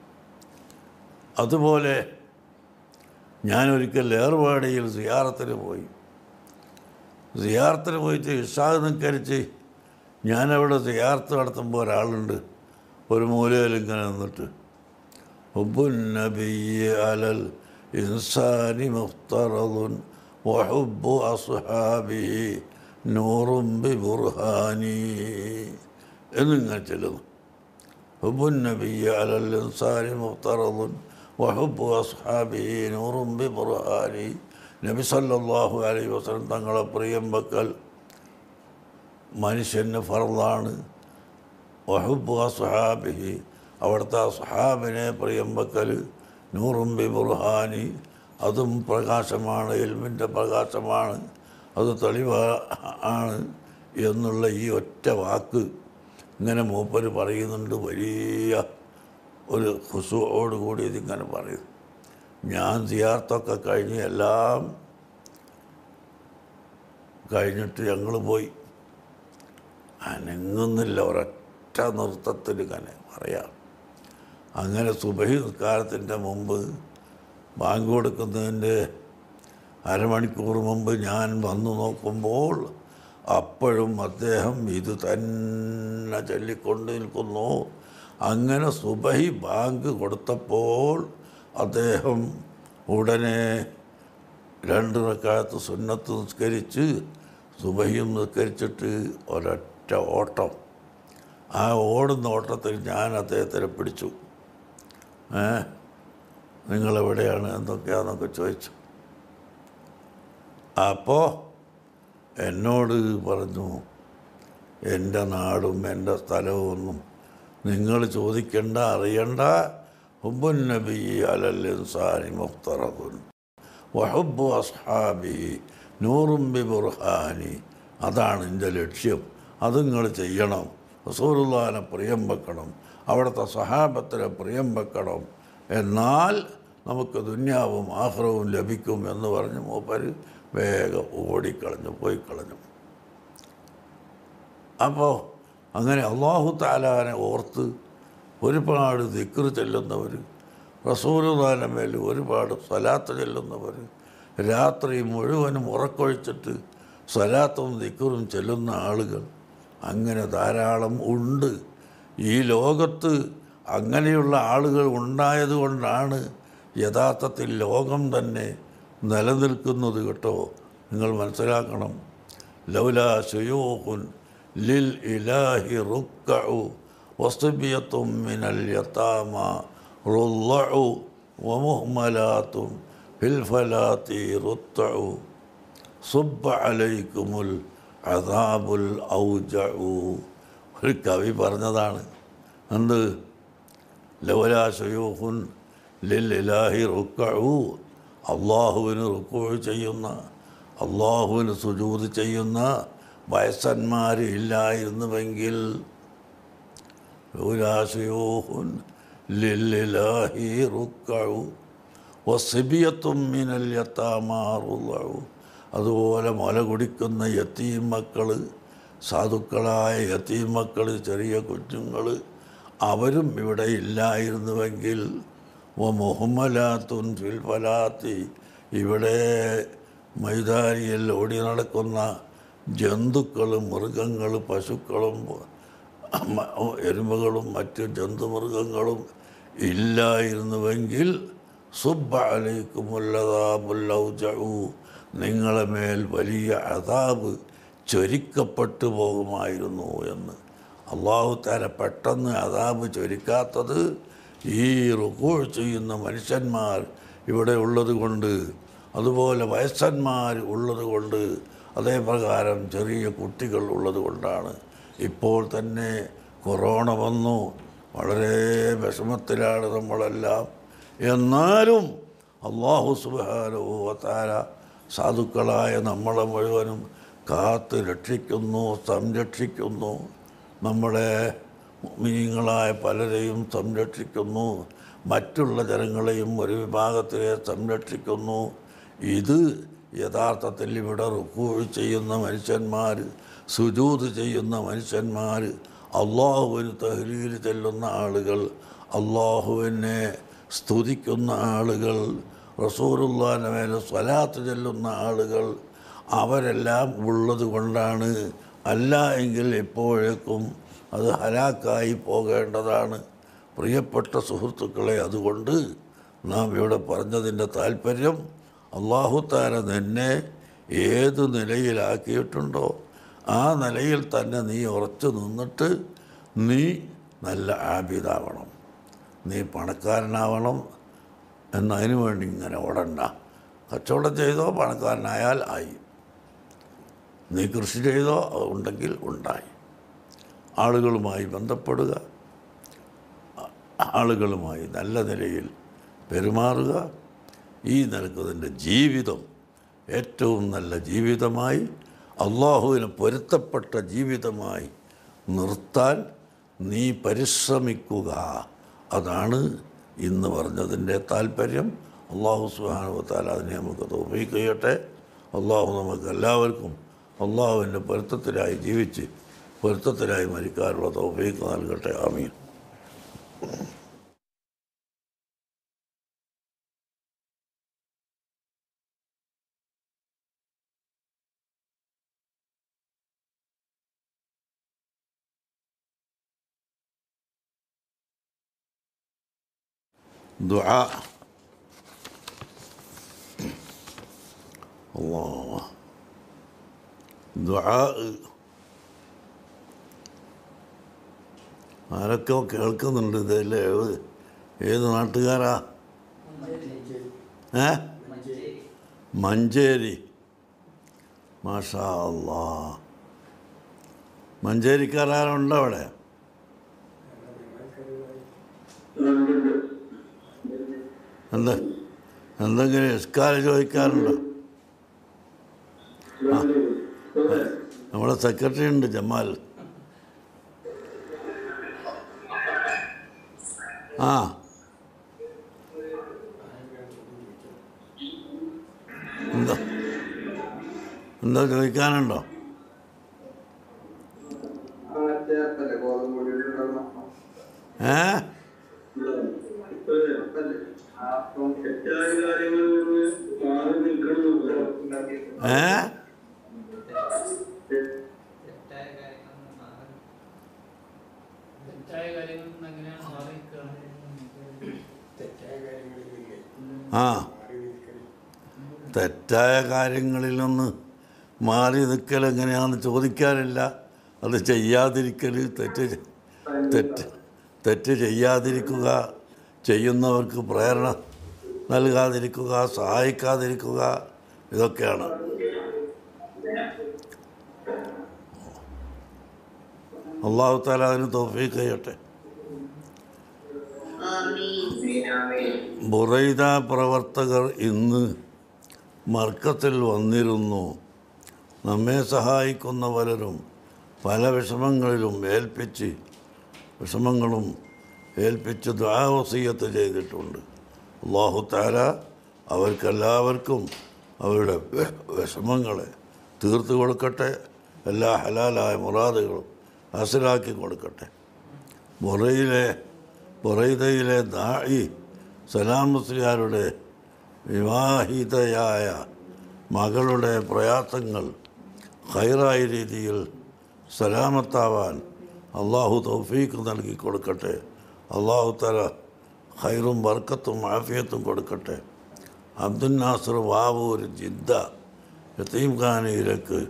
അതുപോലെ ഞാനൊരിക്കൽ ഏർവാടിയിൽ സിയാറത്തിന് പോയി സിയാറത്തിന് പോയിട്ട് ഇഷാദ് നിക്കരിച്ച് ഞാനവിടെ സിയാർത്ത് നടത്തുമ്പോൾ ഒരാളുണ്ട് ഒരു മൂലയിൽ ഇങ്ങനെ നിന്നിട്ട് ഹുബുന്നബിയ അലൽ ഇൻസാനി മുഖ്തറദുൻ വഹുബു അസ്ഹാബിഹി നൂറും ബി ബുർഹാനി എന്നിങ്ങനെ ചെല്ലുന്നു ഹുബുന്നബിയ അലൽ ഇൻസാനി മുഖ്തറദുൻ വഹുബു അസ്ഹാബിഹി നൂറും ബി ബുർഹാനി നബി സല്ലല്ലാഹു അലൈഹി വസല്ലം തങ്ങളെ പ്രിയം വെക്കൽ മനുഷ്യന് ഫർദാണ് വഹുബു അസ്ഹാബിഹി അവിടുത്തെ സുഹാബിനെ പ്രിയം വെക്കൽ നൂറും ബി ബുർഹാനി അതും പ്രകാശമാണ് ഇൽമിൻ്റെ പ്രകാശമാണ് അത് തെളിവ് ആണ് എന്നുള്ള ഈ ഒറ്റ വാക്ക് ഇങ്ങനെ മൂപ്പര് പറയുന്നുണ്ട് വലിയ ഒരു ഹുസുവോടുകൂടി ഇതിങ്ങനെ പറയും ഞാൻ സിയാർത്തൊക്കെ കഴിഞ്ഞ് എല്ലാം കഴിഞ്ഞിട്ട് ഞങ്ങൾ പോയി അനങ്ങുന്നില്ല ഒരൊറ്റ നൃത്തത്തിൽ ഇങ്ങനെ പറയാം അങ്ങനെ സുബഹി നിസ്കാരത്തിൻ്റെ മുമ്പ് ബാങ്ക് കൊടുക്കുന്നതിൻ്റെ അരമണിക്കൂർ മുമ്പ് ഞാൻ വന്നു നോക്കുമ്പോൾ അപ്പോഴും അദ്ദേഹം ഇത് തന്നെ ചൊല്ലിക്കൊണ്ട് നിൽക്കുന്നു അങ്ങനെ സുബഹി ബാങ്ക് കൊടുത്തപ്പോൾ അദ്ദേഹം ഉടനെ രണ്ട് റക്കാലത്ത് സുന്നത്ത് നിസ്കരിച്ച് സുബഹിയും നിസ്കരിച്ചിട്ട് ഒരൊറ്റ ഓട്ടം ആ ഓടുന്ന ഓട്ടത്തിൽ ഞാൻ അദ്ദേഹത്തിനെ പിടിച്ചു ഏ നിങ്ങളെവിടെയാണ് എന്തൊക്കെയാണെന്നൊക്കെ ചോദിച്ചു അപ്പോൾ എന്നോട് പറഞ്ഞു എൻ്റെ നാടും എൻ്റെ സ്ഥലവും ഒന്നും നിങ്ങൾ ചോദിക്കേണ്ട അറിയണ്ട ഹുബുൻ നബി അലൽ ഇൻസാനി മുഖ്തറബുൻ വഹുബു അസ്ഹാബി നൂറും ബി ബുർഹാനി അതാണ് എൻ്റെ ലക്ഷ്യം അത് നിങ്ങൾ ചെയ്യണം റസൂലുള്ളാഹിനെ പ്രിയം വെക്കണം അവിടുത്തെ സഹാബത്തിനെ പ്രിയം വെക്കണം എന്നാൽ നമുക്ക് ദുന്യാവും ആഹ്റവും ലഭിക്കും എന്ന് പറഞ്ഞ് മൂപ്പര് വേഗം ഓടിക്കളഞ്ഞു പോയി കളഞ്ഞു അപ്പോൾ അങ്ങനെ അള്ളാഹു താലാനെ ഓർത്ത് ഒരുപാട് ദിക്ർ ചെല്ലുന്നവർ റസൂലുദാന മേൽ ഒരുപാട് സ്വലാത്ത് ചെല്ലുന്നവർ രാത്രി മുഴുവനും ഉറക്കൊഴിച്ചിട്ട് സ്വലാത്തും ദിക്റും ചെല്ലുന്ന ആളുകൾ അങ്ങനെ ധാരാളം ഉണ്ട് ഈ ലോകത്ത് അങ്ങനെയുള്ള ആളുകൾ ഉണ്ടായതുകൊണ്ടാണ് യഥാർത്ഥത്തിൽ ലോകം തന്നെ നിലനിൽക്കുന്നത് കേട്ടോ നിങ്ങൾ മനസ്സിലാക്കണം ലൗലാ ശുയൂഖുൻ ലിൽ ഇലാഹി റുക്കഉ വസ്ബിയത്തും മിനൽ യതാമ റുല്ലഉ വമുഹ്മലാത്തും ഫിൽ ഫലാത്തി റുത്തഉ സുബ്ബ അലൈക്കുമുൽ അദാബുൽ ഔജഉ ഒരു കവി പറഞ്ഞതാണ് എന്ത് ലൗലാ ശുയൂഖുൻ ലിൽ ഇലാഹി റുക്കഉ അള്ളാഹുവിന് റുക്കു ചെയ്യുന്ന അള്ളാഹുവിന് സുജൂത് ചെയ്യുന്ന വയസ്സന്മാർ ഇല്ലായിരുന്നുവെങ്കിൽ ൂരാശയോഹുൻ ലില്ലാഹി റുക്കഴു വസിബിയത്തും മിനൽ യത്താമാറുള്ളു അതുപോലെ മുല കുടിക്കുന്ന യത്തീം മക്കൾ സാധുക്കളായ യത്തീം മക്കൾ ചെറിയ കുഞ്ഞുങ്ങൾ അവരും ഇവിടെ ഇല്ലായിരുന്നുവെങ്കിൽ വ മുഹമ്മലാത്തുൻ ഫിൽ ഫലാത്തി ഇവിടെ മൈതാരിയിൽ ഓടി നടക്കുന്ന ജന്തുക്കൾ മൃഗങ്ങൾ പശുക്കളും മ- എരുമകളും മറ്റ് ജന്തുമൃഗങ്ങളും ഇല്ലായിരുന്നുവെങ്കിൽ സുബ്ബ അലൈക്കുമുല്ലതാബുല്ലൗജു നിങ്ങളെ മേൽ വലിയ അതാബ് ചൊരിക്കപ്പെട്ടു പോകുമായിരുന്നു എന്ന് അള്ളാഹു താര പെട്ടെന്ന് അതാബ് ചൊരിക്കാത്തത് ഈ റുക്കോൾ ചെയ്യുന്ന മനുഷ്യന്മാർ ഇവിടെ ഉള്ളത് കൊണ്ട് അതുപോലെ വയസ്സന്മാർ ഉള്ളത് കൊണ്ട് അതേപ്രകാരം ചെറിയ കുട്ടികൾ ഉള്ളത് കൊണ്ടാണ് ഇപ്പോൾ തന്നെ കൊറോണ വന്നു വളരെ വിഷമത്തിലാണ് നമ്മളെല്ലാം എന്നാലും അള്ളാഹു സുബാനുഭവത്താര സാധുക്കളായ നമ്മളെ മുഴുവനും കാത്ത് രക്ഷിക്കുന്നു സംരക്ഷിക്കുന്നു നമ്മളെ മീങ്ങളായ പലരെയും സംരക്ഷിക്കുന്നു മറ്റുള്ള ജനങ്ങളെയും ഒരു വിഭാഗത്തിലെ സംരക്ഷിക്കുന്നു ഇത് യഥാർത്ഥത്തിൽ ഇവിടെ റുക്കൂ ചെയ്യുന്ന മനുഷ്യന്മാർ സുജൂത് ചെയ്യുന്ന മനുഷ്യന്മാർ അള്ളാഹുവിന് തഹ്ലീൽ ചെല്ലുന്ന ആളുകൾ അള്ളാഹുവിനെ സ്തുതിക്കുന്ന ആളുകൾ റസൂറുല്ലാൻ്റെ മേലെ സ്വലാത്ത് ചെല്ലുന്ന ആളുകൾ അവരെല്ലാം ഉള്ളത് കൊണ്ടാണ് അല്ല എങ്കിൽ എപ്പോഴേക്കും അത് ഹലാക്കായി പോകേണ്ടതാണ് പ്രിയപ്പെട്ട സുഹൃത്തുക്കളെ അതുകൊണ്ട് നാം ഇവിടെ പറഞ്ഞതിൻ്റെ താല്പര്യം അള്ളാഹുത്താര നിന്നെ ഏത് നിലയിലാക്കിയിട്ടുണ്ടോ ആ നിലയിൽ തന്നെ നീ ഉറച്ചു നിന്നിട്ട് നീ നല്ല ആബിദാവണം നീ പണക്കാരനാവണം എന്നതിനു വേണ്ടി ഇങ്ങനെ ഓടണ്ട കച്ചവടം ചെയ്തോ പണക്കാരനായാൽ ആയി നീ കൃഷി ചെയ്തോ അത് ഉണ്ടെങ്കിൽ ഉണ്ടായി ആളുകളുമായി ബന്ധപ്പെടുക ആ- ആളുകളുമായി നല്ല നിലയിൽ പെരുമാറുക ഈ നിലക്കതിൻ്റെ ജീവിതം ഏറ്റവും നല്ല ജീവിതമായി അള്ളാഹുവിന് പൊരുത്തപ്പെട്ട ജീവിതമായി നിർത്താൻ നീ പരിശ്രമിക്കുക അതാണ് ഇന്ന് പറഞ്ഞതിൻ്റെ താല്പര്യം അള്ളാഹു സുഹാനുവത്താൽ അതിനെ നമുക്ക് തോപ്പിക്ക് ചെയ്യട്ടെ അള്ളാഹു നമുക്ക് എല്ലാവർക്കും അള്ളാഹുവിൻ്റെ പൊരുത്തത്തിലായി ജീവിച്ച് പൊരുത്തത്തിലായി മരിക്കാനുള്ള തോഫീക്ക് നൽകട്ടെ ആമീൻ ദുആ അല്ലാഹ് ദുആ ആരൊക്കെ കേൾക്കുന്നുണ്ട് ഇതല്ലേ ഏത് ഏത് നാട്ടുകാരാ ഏ മഞ്ചേരി മാഷാ അല്ലാ മഞ്ചേരിക്കാരുണ്ടോ അവിടെ എന്താ എന്തെങ്കിലും ഇസ്കാരം ചോദിക്കാറുണ്ടോ നമ്മുടെ സെക്രട്ടറി ഉണ്ട് ജമാൽ ആ എന്താ എന്താ ചോദിക്കാനുണ്ടോ ഏ തെറ്റായ കാര്യങ്ങളിൽ നിന്ന് മാറി നിൽക്കണം ഏ തെറ്റായ കാര്യങ്ങളിൽ നിന്ന് മാറി തെറ്റായ കാര്യങ്ങളിൽ നിന്ന് എങ്ങനെയാണ് മാറി നിൽക്കുക തെറ്റായ കാര്യങ്ങളിൽ നിന്ന് ആ മാറി നിൽക്കണം തെറ്റായ കാര്യങ്ങളിൽ നിന്ന് മാറി നിൽക്കൽ എങ്ങനെയാണെന്ന് ചോദിക്കാറില്ല അത് ചെയ്യാതിരിക്കൽ തെറ്റ് ചെ- തെറ്റ് തെറ്റ് ചെയ്യാതിരിക്കുക ചെയ്യുന്നവർക്ക് പ്രേരണ നൽകാതിരിക്കുക സഹായിക്കാതിരിക്കുക ഇതൊക്കെയാണ് അള്ളാഹു താല അതിന് തോഫീക്ക് ചെയ്യട്ടെ ബുറൈദ പ്രവർത്തകർ ഇന്ന് മർക്കത്തിൽ വന്നിരുന്നു നമ്മെ സഹായിക്കുന്ന പലരും പല വിഷമങ്ങളിലും ഏൽപ്പിച്ച് വിഷമങ്ങളും ഏൽപ്പിച്ച് ദ്വാവസീയത്ത് ചെയ്തിട്ടുണ്ട് അള്ളാഹു താര അവർക്കെല്ലാവർക്കും അവരുടെ വി- വിഷമങ്ങളെ തീർത്തു കൊടുക്കട്ടെ എല്ലാ ഹലാലായ മുറാദുകളും ഹാസിലാക്കി കൊടുക്കട്ടെ ബുറയിലെ ബുറൈദയിലെ ദായി സലാം മുസ്ലിയാരുടെ വിവാഹിതയായ മകളുടെ പ്രയാസങ്ങൾ ഹൈറായ രീതിയിൽ സലാമത്താവാൻ അള്ളാഹു തൗഫീക്ക് നൽകി കൊടുക്കട്ടെ അള്ളാഹു തല ഹൈറും ബർക്കത്തും ആഫിയത്തും കൊടുക്കട്ടെ അബ്ദുൽ നാസർ വാവൂർ ജിദ്ദ യത്തീം ഖാനയിലേക്ക്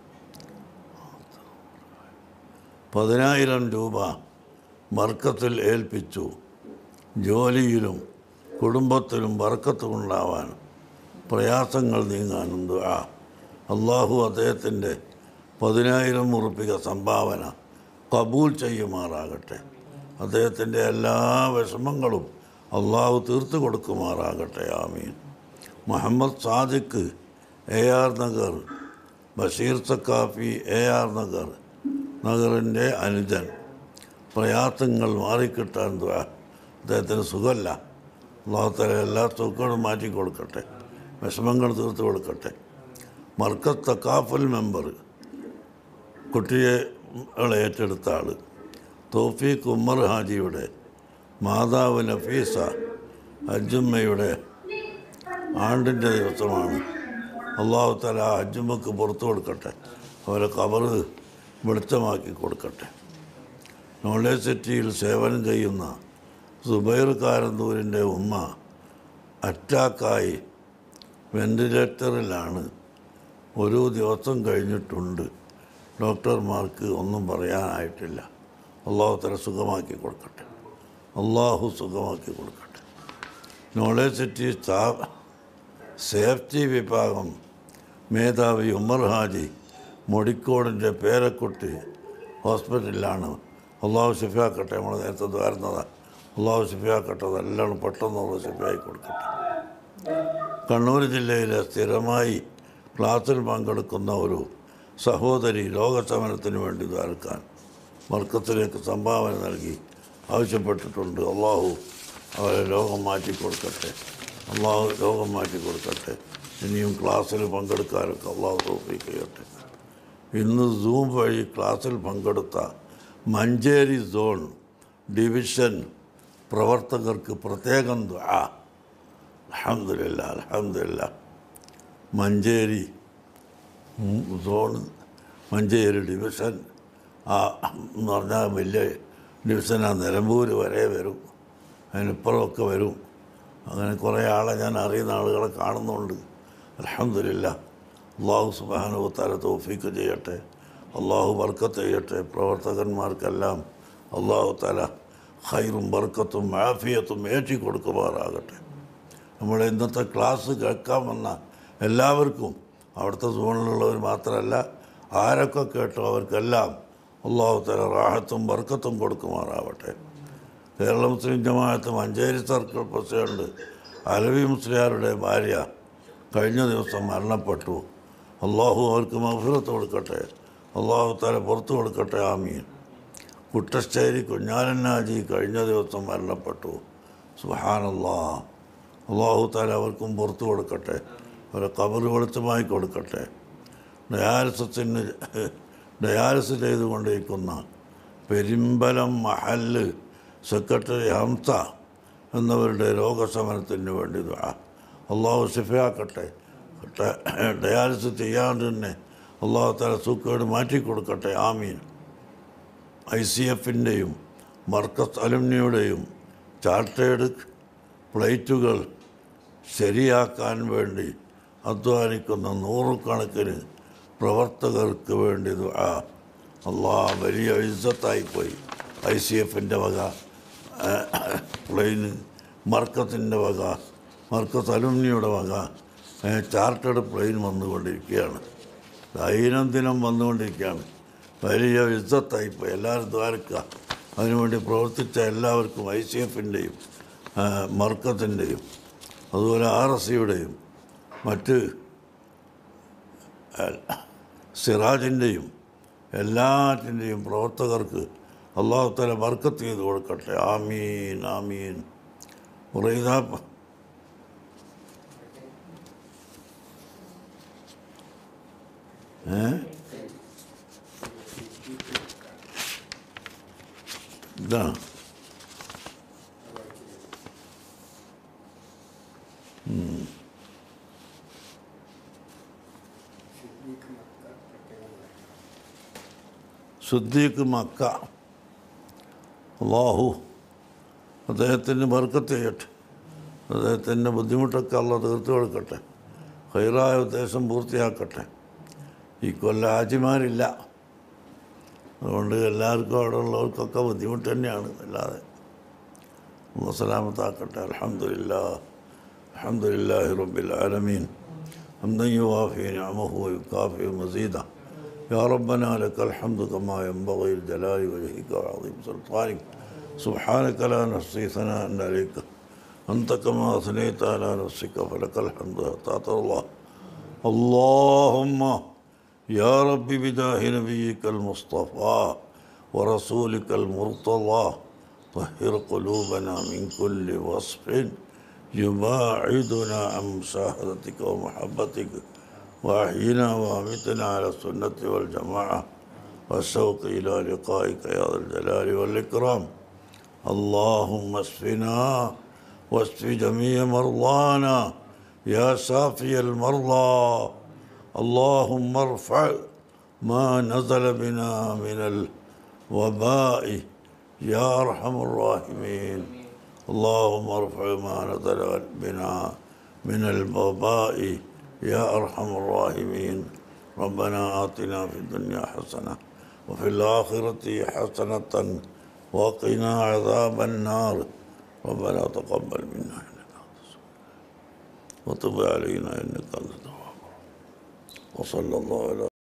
പതിനായിരം രൂപ മർക്കത്തിൽ ഏൽപ്പിച്ചു ജോലിയിലും കുടുംബത്തിലും ബർക്കത്തും ഉണ്ടാവാൻ പ്രയാസങ്ങൾ നീങ്ങാനും ദുആ അള്ളാഹു അദ്ദേഹത്തിൻ്റെ പതിനായിരം ഉറുപ്പിക സംഭാവന കബൂൽ ചെയ്യുമാറാകട്ടെ അദ്ദേഹത്തിൻ്റെ എല്ലാ വിഷമങ്ങളും അള്ളാഹു തീർത്തു കൊടുക്കുമാറാകട്ടെ ആമീൻ Muhammad Sadiq A R Nagar Basheer Saqafi A R Nagar നഗറിൻ്റെ അനുജൻ പ്രയാസങ്ങൾ മാറിക്കിട്ടാൻ ദുആ. അദ്ദേഹത്തിന് സുഖമല്ല അള്ളാഹുത്തല എല്ലാ സുഖങ്ങളും മാറ്റി കൊടുക്കട്ടെ വിഷമങ്ങൾ തീർത്ത് കൊടുക്കട്ടെ മർക്കസ് തക്കാഫൽ മെമ്പർ കുട്ടിയെ ളെ ഏറ്റെടുത്ത ആൾ തോഫീഖ് ഉമ്മർ ഹാജിയുടെ മാതാവ് നഫീസ അജുമ്മയുടെ ആണ്ടിൻ്റെ ദിവസമാണ് അള്ളാഹു തല അജുമ്മക്ക് പുറത്തു കൊടുക്കട്ടെ അവരെ കബറ് വെളിച്ചമാക്കി കൊടുക്കട്ടെ നോളേജ് സിറ്റിയിൽ സേവനം ചെയ്യുന്ന സുബൈർ കാരന്തൂരിൻ്റെ ഉമ്മ അറ്റാക്കായി വെന്റിലേറ്ററിലാണ് ഒരു ദിവസം കഴിഞ്ഞിട്ടുണ്ട് ഡോക്ടർമാർക്ക് ഒന്നും പറയാനായിട്ടില്ല അള്ളാഹു തല സുഖമാക്കി കൊടുക്കട്ടെ അള്ളാഹു സുഖമാക്കി കൊടുക്കട്ടെ നോളേജ് സിറ്റി സ്റ്റാഫ് സേഫ്റ്റി വിഭാഗം മേധാവി ഉമർ ഹാജി മുടിക്കോടിൻ്റെ പേരക്കുട്ടി ഹോസ്പിറ്റലിലാണ് അള്ളാഹു ഷിഫിയാക്കട്ടെ നമ്മൾ നേരത്തെ ദ്വാരുന്നതാണ് അള്ളാഹു ഷിഫിയാക്കട്ടെ അതെല്ലാം പെട്ടെന്നുള്ള ഷിഫിയായി കൊടുക്കട്ടെ കണ്ണൂർ ജില്ലയിലെ സ്ഥിരമായി ക്ലാസ്സിൽ പങ്കെടുക്കുന്ന ഒരു സഹോദരി ലോകസമരത്തിന് വേണ്ടി ദ്വാരക്കാൻ മർക്കത്തിലേക്ക് സംഭാവന നൽകി ആവശ്യപ്പെട്ടിട്ടുണ്ട് അള്ളാഹു അവരെ ലോകം മാറ്റി കൊടുക്കട്ടെ അള്ളാഹു ലോകം മാറ്റി കൊടുക്കട്ടെ ഇനിയും ക്ലാസ്സിൽ പങ്കെടുക്കാനൊക്കെ അള്ളാഹു തോഫീക്ക് ചെയ്യട്ടെ ഇന്ന് സൂം വഴി ക്ലാസ്സിൽ പങ്കെടുത്ത മഞ്ചേരി സോൺ ഡിവിഷൻ പ്രവർത്തകർക്ക് പ്രത്യേകം ദുആ അലഹമില്ല അലഹമില്ല മഞ്ചേരി ഉം, സോൺ മഞ്ചേരി ഡിവിഷൻ ആ എന്ന് പറഞ്ഞാൽ വലിയ ഡിവിഷൻ ആ നിലമ്പൂർ വരെ വരും അതിനിപ്പുറമൊക്കെ വരും അങ്ങനെ കുറേ ആളെ ഞാൻ അറിയുന്ന ആളുകളെ കാണുന്നുണ്ട് അലഹമില്ല അള്ളാഹു സുബാനുത്താല തോഫീക്ക് ചെയ്യട്ടെ അള്ളാഹു ബർക്കത്ത് ചെയ്യട്ടെ പ്രവർത്തകന്മാർക്കെല്ലാം അള്ളാഹു താല ഹൈറും ബർക്കത്തും ആഫിയത്തും ഏറ്റി കൊടുക്കുമാറാകട്ടെ നമ്മൾ ഇന്നത്തെ ക്ലാസ് കേൾക്കാൻ വന്ന എല്ലാവർക്കും അവിടുത്തെ സോണിലുള്ളവർ മാത്രമല്ല ആരൊക്കെ കേട്ടോ അവർക്കെല്ലാം അള്ളാഹു തല റാഹത്തും ബർക്കത്തും കൊടുക്കുമാറാവട്ടെ കേരള മുസ്ലിം ജമാഅത്ത് മഞ്ചേരി സർക്കിൾ പ്രസിഡന്റ് അലവി മുസ്ലിയാരുടെ ഭാര്യ കഴിഞ്ഞ ദിവസം മരണപ്പെട്ടു അള്ളാഹു അവർക്ക് മഫിറത്ത് കൊടുക്കട്ടെ അള്ളാഹു താല പുറത്തു കൊടുക്കട്ടെ ആമീൻ കുട്ടശ്ശേരി കുഞ്ഞാലന്നാജി കഴിഞ്ഞ ദിവസം മരണപ്പെട്ടു സുഹാനല്ലാ അള്ളാഹു താല അവർക്കും പുറത്തു കൊടുക്കട്ടെ അവരെ കബറ് വെളുത്തമായി കൊടുക്കട്ടെ ഡയാലിസത്തിന് ഡയാലിസ് ചെയ്തുകൊണ്ടിരിക്കുന്ന പെരിമ്പലം മഹല് സെക്രട്ടറി ഹംസ എന്നവരുടെ രോഗശമനത്തിന് വേണ്ടി ദുആ. അള്ളാഹു ശിഫയാക്കട്ടെ ഡ- ഡയാലിസിസ് ചെയ്യാണ്ട് തന്നെ അള്ളാഹു തല സൂക്കേട് മാറ്റിക്കൊടുക്കട്ടെ ആമീൻ ഐ സി എഫിൻ്റെയും മർക്കസ് അലുമിനിയുടെയും ചാർട്ടേഡ് പ്ലേറ്റുകൾ ശരിയാക്കാൻ വേണ്ടി അധ്വാനിക്കുന്ന നൂറുകണക്കിന് പ്രവർത്തകർക്ക് വേണ്ടി ദുആ അള്ളാ വലിയ ഇജ്ജത്തായിപ്പോയി ഐ സി എഫിൻ്റെ വക പ്ലെയിന് മർക്കത്തിൻ്റെ വക മർക്കത്ത് അലുമിനിയുടെ വക ചാർട്ടേഡ് പ്ലെയിൻ വന്നുകൊണ്ടിരിക്കുകയാണ് ദൈനംദിനം വന്നുകൊണ്ടിരിക്കുകയാണ് വലിയ ഇജ്ജത്തായിപ്പോയി എല്ലാവരും ദ്വാരക്കുക അതിനുവേണ്ടി പ്രവർത്തിച്ച എല്ലാവർക്കും ഐ സി എഫിൻ്റെയും മർക്കത്തിൻ്റെയും അതുപോലെ ആർ എസ് സിയുടെയും മറ്റ് സിറാജിൻ്റെയും എല്ലാറ്റിൻ്റെയും പ്രവർത്തകർക്ക് അള്ളാഹു തല ബർക്കത്ത് ചെയ്ത് കൊടുക്കട്ടെ ആമീൻ ആമീൻ മുറൈദ ഏ ഇതാണ് സിദ്ദീഖ് മക്ക പ്രത്യേകം സുദ്ദീഖ് മക്ക അള്ളാഹു അദ്ദേഹത്തിന് ബർക്കത്ത് ചെയ്യട്ടെ അദ്ദേഹത്തിൻ്റെ ബുദ്ധിമുട്ടൊക്കെ അള്ള തീർത്തു കൊടുക്കട്ടെ ഹൈറായ ഉദ്ദേശം പൂർത്തിയാക്കട്ടെ ഈ കൊല്ലം ഹാജിമാരില്ല അതുകൊണ്ട് എല്ലാവർക്കും അവിടെ ഉള്ളവർക്കൊക്കെ ബുദ്ധിമുട്ട് തന്നെയാണ് അല്ലാതെ അള്ളാഹ് സലാമത്താക്കട്ടെ അലഹമില്ല അലഹമില്ലാഹി റബ്ബിൽ ആലമീൻ حمدا يوافي نعمه ويكافئ مزيدا يا ربنا لك الحمد كما ينبغي لجلال وجهك وعظيم سلطانك سبحانك لا نحصي ثناء عليك أنت كما أثنيت على نفسك فلك الحمد حتى ترضى اللهم يا رب بجاه نبيك المصطفى ورسولك المرتضى طهر قلوبنا من كل وصف يباعدنا عن مشاهدتك ومحبتك وأحينا وأمتنا على السنة والجماعة والشوق إلى لقائك يا ذا الجلال والإكرام اللهم اشفنا واشف جميع مرضانا يا شافي المرضى اللهم ارفع ما نزل بنا من الوباء يا ارحم الراحمين اللهم ارفع ما نزل بنا من الوباء يا ارحم الراحمين ربنا آتنا في الدنيا حسنة وفي الآخرة حسنة وقنا عذاب النار ربنا تقبل منا إنك أنت السميع وتب علينا إنك أنت التواب الرحيم. وصلى الله على